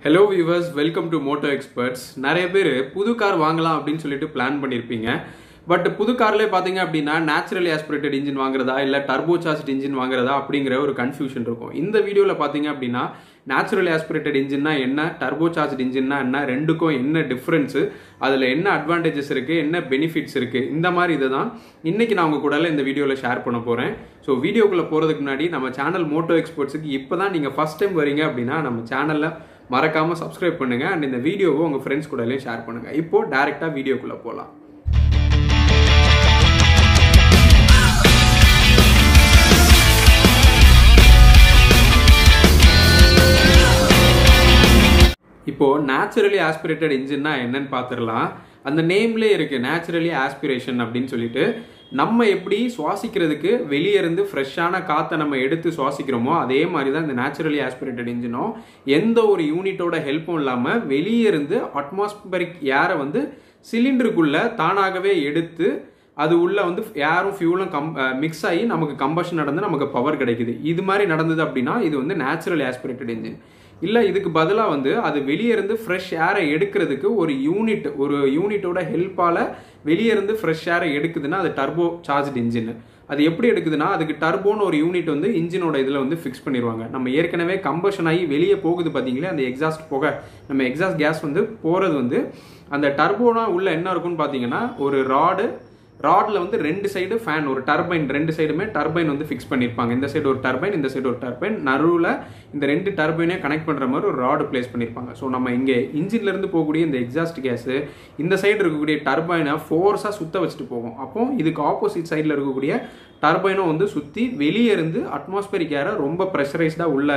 hello viewers welcome to Moto Experts நிறைய பேர் புது கார் வாங்கலாம் அப்படின்னு சொல்லிட்டு பிளான் பண்ணியிருப்பீங்க பட் புது கார்லேயே பார்த்தீங்க அப்படின்னா நேச்சுரலி ஆஸ்பிரேட்டட் இன்ஜின் வாங்குறதா இல்லை டர்போ சார்ஜ் இன்ஜின் வாங்குறதா அப்படிங்கிற ஒரு கன்ஃபியூஷன் இருக்கும் இந்த வீடியோவில் பார்த்தீங்க அப்படின்னா நேச்சுரலி ஆஸ்பிரேட்டட் இன்ஜின்னா என்ன டர்போ சார்ஜ் இன்ஜின்னா என்ன ரெண்டுக்கும் என்ன டிஃப்ரென்ஸு அதில் என்ன அட்வான்டேஜஸ் இருக்குது என்ன பெனிஃபிட்ஸ் இருக்குது இந்த மாதிரி இதை தான் இன்றைக்கி நான் உங்கள் கூட இந்த வீடியோவில் ஷேர் பண்ண போகிறேன் ஸோ வீடியோக்குள்ளே போகிறதுக்கு முன்னாடி நம்ம சேனல் மோட்டோ எக்ஸ்பர்ட்ஸுக்கு இப்போ தான் நீங்கள் ஃபஸ்ட் டைம் வரீங்க அப்படின்னா நம்ம சேனலில் மறக்காமல் சப்ஸ்கிரைப் பண்ணுங்கள் அண்ட் இந்த வீடியோவை உங்கள் ஃப்ரெண்ட்ஸ் கூடலையும் ஷேர் பண்ணுங்கள் இப்போது டேரெக்டாக வீடியோக்குள்ளே போகலாம் இப்போது நேச்சுரலி ஆஸ்பிரேட்டட் இன்ஜின்னா என்னன்னு பார்த்துடலாம் அந்த நேம்லேயே இருக்குது நேச்சுரலி ஆஸ்பிரேஷன் அப்படின்னு சொல்லிட்டு நம்ம எப்படி சுவாசிக்கிறதுக்கு வெளியே இருந்து ஃப்ரெஷ்ஷான காற்றை நம்ம எடுத்து சுவாசிக்கிறோமோ அதே மாதிரி தான் இந்த நேச்சுரலி ஆஸ்பிரேட்டட் இன்ஜினும் எந்த ஒரு யூனிட்டோட ஹெல்ப்பும் இல்லாமல் வெளியே இருந்து அட்மாஸ்பரிக் ஏரை வந்து சிலிண்டருக்குள்ளே தானாகவே எடுத்து அது உள்ள வந்து ஏரும் ஃபியூலும் கம் மிக்ஸ் ஆகி நமக்கு கம்பஷன் நடந்து நமக்கு பவர் கிடைக்குது இது மாதிரி நடந்தது அப்படின்னா இது வந்து நேச்சுரல் ஆஸ்பிரேட்டட் இன்ஜின் இல்லை இதுக்கு பதிலாக வந்து அது வெளியே இருந்து ஃப்ரெஷ் ஏரை எடுக்கிறதுக்கு ஒரு யூனிட் ஒரு யூனிட்டோட ஹெல்ப்பால் வெளியே இருந்து ஃப்ரெஷ் ஏரை எடுக்குதுன்னா அது டர்போ சார்ஜ் இன்ஜின் அது எப்படி எடுக்குதுன்னா அதுக்கு டர்போன்னு ஒரு யூனிட் வந்து இன்ஜினோட இதில் வந்து ஃபிக்ஸ் பண்ணிடுவாங்க நம்ம ஏற்கனவே கம்பஷன் ஆகி வெளியே போகுது பார்த்தீங்களே அந்த எக்ஸாஸ்ட் போக நம்ம எக்ஸாஸ்ட் கேஸ் வந்து போகிறது வந்து அந்த டர்போனா உள்ள என்ன இருக்குன்னு பார்த்தீங்கன்னா ஒரு ராடு ராட்ல வந்து ரெண்டு சைடு ஃபேன் ஒரு டர்பைன் ரெண்டு சைடுமே டர்பைன் வந்து ஃபிக்ஸ் பண்ணியிருப்பாங்க இந்த சைடு ஒரு டர்பைன் இந்த சைடு ஒரு டர்பைன் நடுவில் இந்த ரெண்டு டர்பைனே கனெக்ட் பண்ணுற மாதிரி ஒரு ராடு பிளேஸ் பண்ணியிருப்பாங்க ஸோ நம்ம இங்கே இன்ஜின்லேருந்து போகக்கூடிய இந்த எக்ஸாஸ்ட் கேஸு இந்த சைடு இருக்கக்கூடிய டர்பைனை ஃபோர்ஸாக சுத்த வச்சுட்டு போகும் அப்போ இதுக்கு ஆப்போசிட் சைடில் இருக்கக்கூடிய டர்பைனும் வந்து சுற்றி வெளியே இருந்து அட்மாஸ்பரிக் ஏரை ரொம்ப ப்ரெஷரைஸ்டாக உள்ள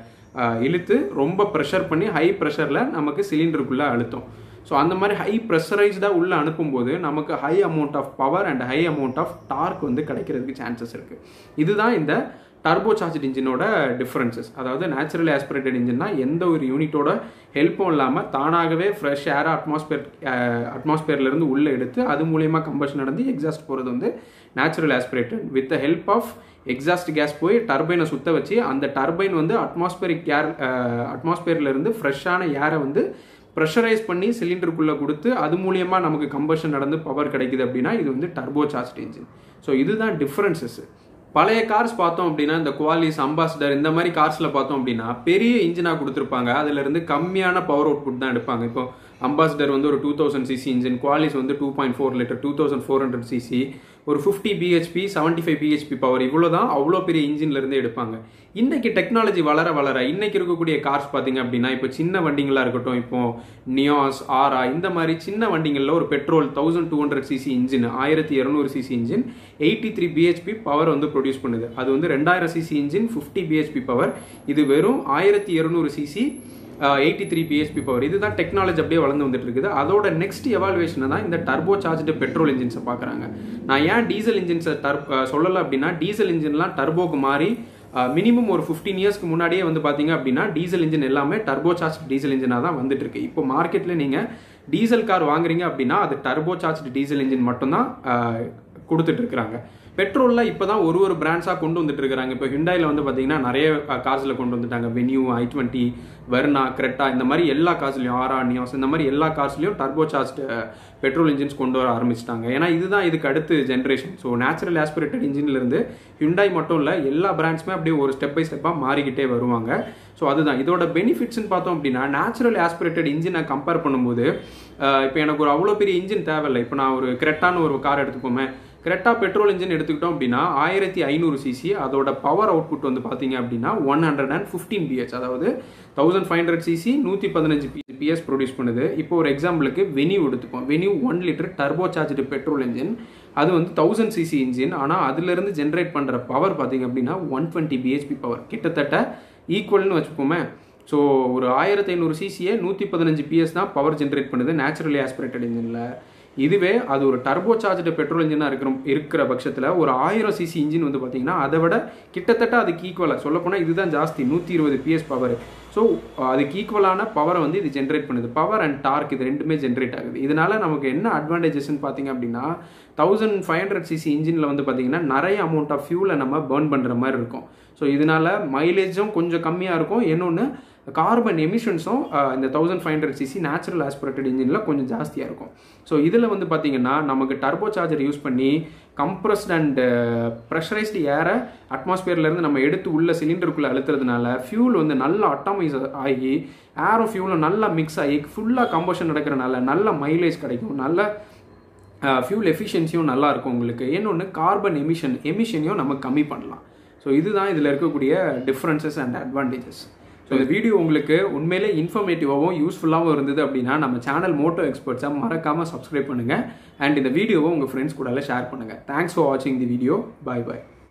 இழுத்து ரொம்ப ப்ரெஷர் பண்ணி ஹை ப்ரெஷரில் நமக்கு சிலிண்டருக்குள்ளே அழுத்தம் ஸோ அந்த மாதிரி ஹை ப்ரெஷரைஸ்டாக உள்ளே அனுப்பும்போது நமக்கு high amount of power and high amount of torque வந்து கிடைக்கிறதுக்கு சான்சஸ் இருக்குது இதுதான் இந்த டர்போ சார்ஜ் இன்ஜினோட டிஃப்ரென்சஸ் அதாவது நேச்சுரலி ஆஸ்பிரேட்டட் இன்ஜின்னா எந்த ஒரு யூனிட்டோட ஹெல்ப்பும் இல்லாமல் தானாகவே ஃப்ரெஷ் ஏர் அட்மாஸ்பியர் அட்மாஸ்பியர்லேருந்து உள்ளே எடுத்து அது மூலயமா கம்பஷன் நடந்து எக்ஸாஸ்ட் போகிறது வந்து natural aspirated with the help of exhaust gas போய் டர்பைனை சுத்த வச்சு அந்த டர்பைன் வந்து அட்மாஸ்பியரிக் ஏர் அட்மாஸ்பியர்லேருந்து ஃப்ரெஷ்ஷான ஏரை வந்து ப்ரெஷரைஸ் பண்ணி சிலிண்டருக்குள்ளே கொடுத்து அது மூலியமாக நமக்கு கம்பஷன் நடந்து பவர் கிடைக்குது அப்படின்னா இது வந்து டர்போ சார்ஜ் இன்ஜின் ஸோ இதுதான் டிஃப்ரென்சஸ் பழைய கார்ஸ் பார்த்தோம் அப்படின்னா இந்த குவாலிஸ் அம்பாசிடர் இந்த மாதிரி கார்ஸில் பார்த்தோம் அப்படின்னா பெரிய இன்ஜினாக கொடுத்துருப்பாங்க அதுலேருந்து கம்மியான பவர் அவுட்புட் தான் எடுப்பாங்க இப்போ அம்பாசிடர் வந்து ஒரு two thousand CC engine Qualis வந்து two point four litre two thousand four hundred CC ஒரு fifty BHP seventy five BHP power இவ்வளோ தான் அவ்வளோ பெரிய இன்ஜின்லேருந்து எடுப்பாங்க இன்னைக்கு டெக்னாலஜி வளர வளர இன்னைக்கு இருக்கக்கூடிய கார்ஸ் பார்த்தீங்க அப்படின்னா இப்போ சின்ன வண்டிங்களாக இருக்கட்டும் இப்போ நியாஸ் ஆரா இந்த மாதிரி சின்ன வண்டிங்களில் ஒரு petrol thousand two hundred CC engine ஆயிரத்தி இரநூறு CC engine eighty three BHP power வந்து ப்ரொடியூஸ் பண்ணுது அது வந்து ரெண்டாயிரம் CC engine fifty BHP power இது வெறும் ஆயிரத்தி இரநூறு CC eighty three BHP power இதுதான் டெக்னாலஜி அப்படியே வளர்ந்து வந்துட்டு இருக்குது அதோட நெக்ஸ்ட் எவால்வேஷனை தான் இந்த டர்போ சார்ஜ்டு பெட்ரோல் இன்ஜின்ஸை பார்க்குறாங்க நான் ஏன் டீசல் இன்ஜின்ஸை டர் சொல்லலை அப்படின்னா டீசல் இன்ஜின்லாம் டர்போக்கு மாறி மினிமம் ஒரு ஃபிஃப்டீன் இயர்ஸ்க்கு முன்னாடியே வந்து பார்த்தீங்க அப்படின்னா டீசல் இன்ஜின் எல்லாமே டர்போ சார்ஜ் டீசல் இன்ஜினாக தான் வந்துட்டு இருக்கு இப்போ மார்க்கெட்டில் நீங்கள் டீசல் கார் வாங்குறீங்க அப்படின்னா அது டர்போ சார்ஜ் டீசல் இன்ஜின் மட்டும்தான் கொடுத்துட்டு இருக்கிறாங்க பெட்ரோலில் இப்போ தான் ஒரு ஒரு பிராண்ட்ஸாக கொண்டு வந்துட்டு இருக்கிறாங்க இப்போ ஹிண்டாயில் வந்து பார்த்தீங்கன்னா நிறைய கார்ஸில் கொண்டு வந்துட்டாங்க Venue I twenty Verna Creta இந்த மாதிரி எல்லா கார்ஸ்லையும் ஆரா நியாஸ் இந்த மாதிரி எல்லா கார்ஸ்லையும் டர்போ சார்ஜ் பெட்ரோல் இன்ஜின்ஸ் கொண்டு வர ஆரம்பிச்சிட்டாங்க ஏன்னா இதுதான் இதுக்கு அடுத்து ஜென்ரேஷன் ஸோ நேச்சுரல் ஆஸ்பிரேட்டட் இன்ஜின்லேருந்து ஹிண்டாய் மட்டும் இல்லை எல்லா பிராண்ட்ஸுமே அப்படியே ஒரு ஸ்டெப் பை ஸ்டெப்பாக மாறிக்கிட்டே வருவாங்க ஸோ அதுதான் இதோட பெனிஃபிட்ஸ்னு பார்த்தோம் அப்படின்னா நேச்சுரல் ஆஸ்பிரேட்டட் இன்ஜினை கம்பேர் பண்ணும்போது இப்போ எனக்கு ஒரு அவ்வளோ பெரிய இன்ஜின் தேவையில்லை இப்போ நான் ஒரு கிரெட்டான்னு ஒரு கார் எடுத்துக்கோமே கிரெட்டா பெட்ரோல் இன்ஜின் எடுத்துக்கிட்டோம் அப்படின்னா ஆயிரத்தி ஐநூறு சிசி அதோட பவர் அவுட்புட் வந்து பார்த்தீங்க அப்படின்னா one hundred and fifteen BH அதாவது தௌசண்ட் ஃபைவ் ஹண்ட்ரட் சிசி நூற்றி பதினஞ்சு பி பிஎஸ் ப்ரொடியூஸ் பண்ணுது இப்போ ஒரு எக்ஸாம்பிளுக்கு வெனியூ எடுத்துப்போம் Venue one litre turbo charged petrol engine அது வந்து தௌசண்ட் சிசி இன்ஜின் ஆனால் அதுலேருந்து ஜென்ரேட் பண்ணுற பவர் பார்த்தீங்க அப்படின்னா ஒன் டுவெண்ட்டி பிஹெச்பி பவர் கிட்டத்தட்ட ஈக்குவல்னு வச்சுப்போமே ஸோ ஒரு ஆயிரத்தி ஐநூறு சிசியை நூற்றி பதினஞ்சு பிஎஸ் தான் பவர் ஜென்ரேட் பண்ணுது நேச்சுரலி ஆஸ்பிரேட்டட் இன்ஜினில் இதுவே அது ஒரு டர்போ சார்ஜ்டு பெட்ரோல் இன்ஜினாக இருக்கிற இருக்கிற பட்சத்தில் ஒரு ஆயிரம் சிசி இன்ஜின் வந்து பார்த்தீங்கன்னா அதை விட கிட்டத்தட்ட அதுக்கு ஈக்குவலாக சொல்லப்போனால் இதுதான் ஜாஸ்தி நூற்றி இருபது பிஎஸ் பவர் ஸோ அதுக்கு ஈக்குவலான பவரை வந்து இது ஜென்ரேட் பண்ணுது பவர் அண்ட் டார்க் இது ரெண்டுமே ஜென்ரேட் ஆகுது இதனால நமக்கு என்ன அட்வான்டேஜஸ்ன்னு பார்த்தீங்க அப்படின்னா தௌசண்ட் ஃபைவ் ஹண்ட்ரட் சிசி இன்ஜினில் வந்து பார்த்தீங்கன்னா நிறைய அமௌண்ட் ஆஃப் ஃபியூலை நம்ம பேர்ன் பண்ணுற மாதிரி இருக்கும் ஸோ இதனால மைலேஜும் கொஞ்சம் கம்மியாக இருக்கும் இன்னொன்று கார்பன் எமிஷன்ஸும் இந்த thousand five hundred CC natural aspirated இன்ஜினில் கொஞ்சம் ஜாஸ்தியாக இருக்கும் ஸோ இதில் வந்து பார்த்தீங்கன்னா நமக்கு டர்போ சார்ஜர் யூஸ் பண்ணி கம்ப்ரஸ்ட் அண்ட் ப்ரெஷரைஸ்டு ஏரை அட்மாஸ்பியர்லேருந்து நம்ம எடுத்து உள்ள சிலிண்டருக்குள்ளே அழுத்துறதுனால ஃபியூல் வந்து நல்லா அட்டாமைஸ் ஆகி ஏரும் ஃபியூலும் நல்லா மிக்ஸ் ஆகி ஃபுல்லாக கம்பஷன் நடக்கிறனால நல்ல மைலேஜ் கிடைக்கும் நல்ல ஃபியூல் எஃபிஷியன்சியும் நல்லா இருக்கும் உங்களுக்கு இன்னொன்று கார்பன் எமிஷன் எமிஷனையும் நம்ம கம்மி பண்ணலாம் ஸோ இதுதான் இதில் இருக்கக்கூடிய டிஃப்ரென்சஸ் அண்ட் அட்வான்டேஜஸ் ஸோ இந்த வீடியோ உங்களுக்கு உண்மையிலே இன்ஃபர்மேட்டிவாகவும் யூஸ்ஃபுல்லாகவும் இருந்தது அப்படின்னா நம்ம சேனல் மோட்டோ எக்ஸ்பர்ட்ஸை மறக்காமல் சப்ஸ்கிரைப் பண்ணுங்கள் அண்ட் இந்த வீடியோவை உங்கள் ஃப்ரெண்ட்ஸ் கூட ஷேர் பண்ணுங்கள் தேங்க்ஸ் ஃபார் வாட்சிங் தி வீடியோ பை பை